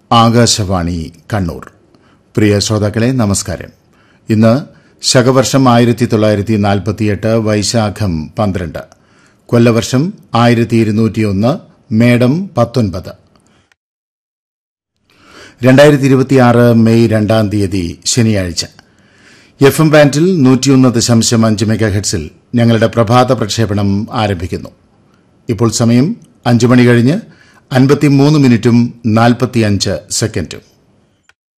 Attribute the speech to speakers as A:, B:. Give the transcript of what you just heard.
A: ആകാശവാണി കണ്ണൂർ പ്രിയ ശ്രോതാക്കളെ നമസ്കാരം ഇന്ന് ശകവർഷം ആയിരത്തി തൊള്ളായിരത്തി നാൽപ്പത്തിയെട്ട് വൈശാഖം പന്ത്രണ്ട് കൊല്ലവർഷം ആയിരത്തി ഇരുന്നൂറ്റിയൊന്ന് മേടം പത്തൊൻപത് രണ്ടായിരത്തി ഇരുപത്തിയാറ് മെയ് രണ്ടാം തീയതി ശനിയാഴ്ച എഫ് എം ബാൻഡിൽ നൂറ്റിയൊന്ന് ദശാംശം അഞ്ച് മെഗാ ഹെഡ്സിൽ ഞങ്ങളുടെ പ്രഭാത പ്രക്ഷേപണം ആരംഭിക്കുന്നു ഇപ്പോൾ സമയം അഞ്ചു മണി കഴിഞ്ഞ് അൻപത്തിമൂന്ന് മിനിറ്റും നാൽപ്പത്തിയഞ്ച് സെക്കൻഡും